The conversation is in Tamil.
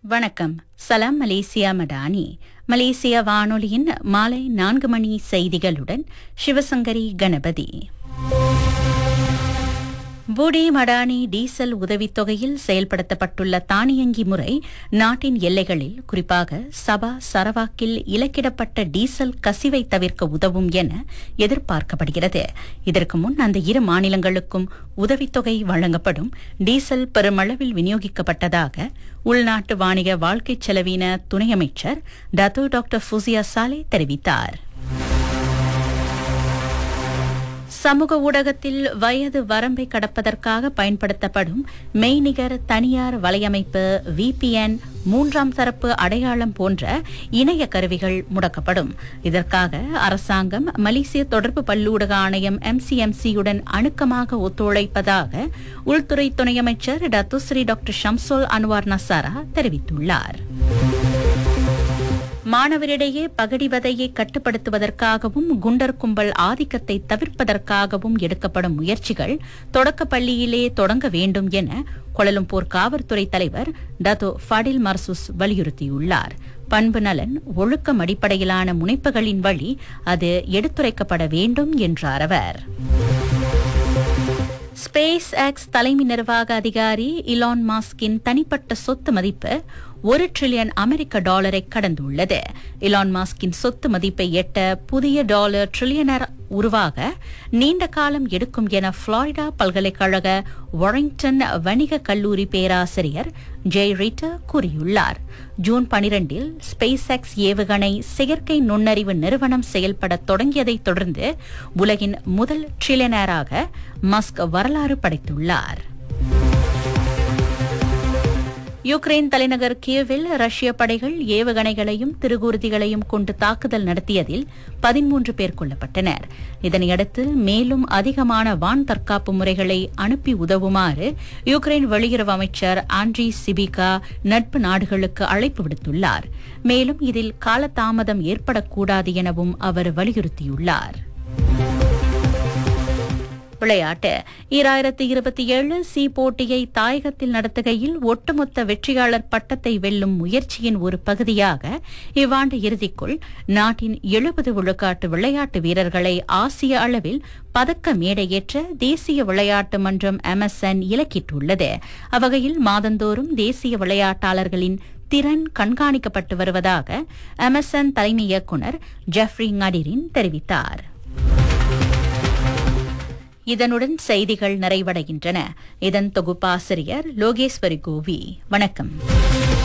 வணக்கம் சலாம் மலேசியா மடானி மலேசிய வானொலியின் மாலை நான்கு மணி செய்திகளுடன் சிவசங்கரி கணபதி பூடி மடானி டீசல் உதவித்தொகையில் செயல்படுத்தப்பட்டுள்ள தானியங்கி முறை நாட்டின் எல்லைகளில் குறிப்பாக சபா சரவாக்கில் இலக்கிடப்பட்ட டீசல் கசிவை தவிர்க்க உதவும் என எதிர்பார்க்கப்படுகிறது இதற்கு முன் அந்த இரு மாநிலங்களுக்கும் உதவித்தொகை வழங்கப்படும் டீசல் பெருமளவில் விநியோகிக்கப்பட்டதாக உள்நாட்டு வாணிக வாழ்க்கை செலவின துணை அமைச்சர் டத்து டாக்டர் ஃபுசியா சாலே தெரிவித்தார் சமூக ஊடகத்தில் வயது வரம்பை கடப்பதற்காக பயன்படுத்தப்படும் மெய்நிகர் தனியார் வலையமைப்பு விபிஎன் மூன்றாம் தரப்பு அடையாளம் போன்ற இணைய கருவிகள் முடக்கப்படும் இதற்காக அரசாங்கம் மலேசிய தொடர்பு பல்லூடக ஆணையம் எம்சிஎம்சியுடன் அணுக்கமாக ஒத்துழைப்பதாக உள்துறை துணை அமைச்சர் டத்துஸ்ரீ டாக்டர் ஷம்சோல் அன்வார் நசாரா தெரிவித்துள்ளார் மாணவரிடையே பகடிவதையை கட்டுப்படுத்துவதற்காகவும் குண்டர் கும்பல் ஆதிக்கத்தை தவிர்ப்பதற்காகவும் எடுக்கப்படும் முயற்சிகள் தொடக்கப் பள்ளியிலே தொடங்க வேண்டும் என கொலலும்பூர் காவல்துறை தலைவர் டத்தோ ஃபடில் மர்சூஸ் வலியுறுத்தியுள்ளார் பண்பு நலன் ஒழுக்கம் அடிப்படையிலான முனைப்புகளின் வழி அது எடுத்துரைக்கப்பட வேண்டும் என்றார் அவர் ஸ்பேஸ் எக்ஸ் தலைமை நிர்வாக அதிகாரி இலான் மாஸ்கின் தனிப்பட்ட சொத்து மதிப்பு ஒரு டிரில்லியன் அமெரிக்க டாலரை கடந்துள்ளது இலான் மாஸ்கின் சொத்து மதிப்பை எட்ட புதிய டாலர் டிரில்லியனர் உருவாக நீண்ட காலம் எடுக்கும் என புளோரிடா பல்கலைக்கழக வாரிங்டன் வணிக கல்லூரி பேராசிரியர் ஜெய் ரீட்டர் கூறியுள்ளார் ஜூன் பனிரெண்டில் ஸ்பேஸ் எக்ஸ் ஏவுகணை செயற்கை நுண்ணறிவு நிறுவனம் செயல்பட தொடங்கியதைத் தொடர்ந்து உலகின் முதல் ட்ரில்லியனராக மஸ்க் வரலாறு படைத்துள்ளார் யுக்ரைன் தலைநகர் கியவில் ரஷ்ய படைகள் ஏவுகணைகளையும் திருகூர்திகளையும் கொண்டு தாக்குதல் நடத்தியதில் பதிமூன்று பேர் கொல்லப்பட்டனர் இதனையடுத்து மேலும் அதிகமான வான் தற்காப்பு முறைகளை அனுப்பி உதவுமாறு யுக்ரைன் வெளியுறவு அமைச்சர் ஆண்ட்ரி சிபிகா நட்பு நாடுகளுக்கு அழைப்பு விடுத்துள்ளார் மேலும் இதில் காலதாமதம் ஏற்படக்கூடாது எனவும் அவர் வலியுறுத்தியுள்ளார் விளையாட்டு ஈராயிரத்தி இருபத்தி ஏழு சி போட்டியை தாயகத்தில் நடத்துகையில் ஒட்டுமொத்த வெற்றியாளர் பட்டத்தை வெல்லும் முயற்சியின் ஒரு பகுதியாக இவ்வாண்டு இறுதிக்குள் நாட்டின் எழுபது விழுக்காட்டு விளையாட்டு வீரர்களை ஆசிய அளவில் பதக்க மேடையேற்ற தேசிய விளையாட்டு மன்றம் எம்எஸ்என் இலக்கிட்டுள்ளது அவ்வகையில் மாதந்தோறும் தேசிய விளையாட்டாளர்களின் திறன் கண்காணிக்கப்பட்டு வருவதாக எம்எஸ்என் தலைமை இயக்குநர் ஜெஃப்ரி ngadirin தெரிவித்தார் இதனுடன் செய்திகள் நிறைவடைகின்றன இதன் தொகுப்பாசிரியர் லோகேஸ்வரி கோவி வணக்கம்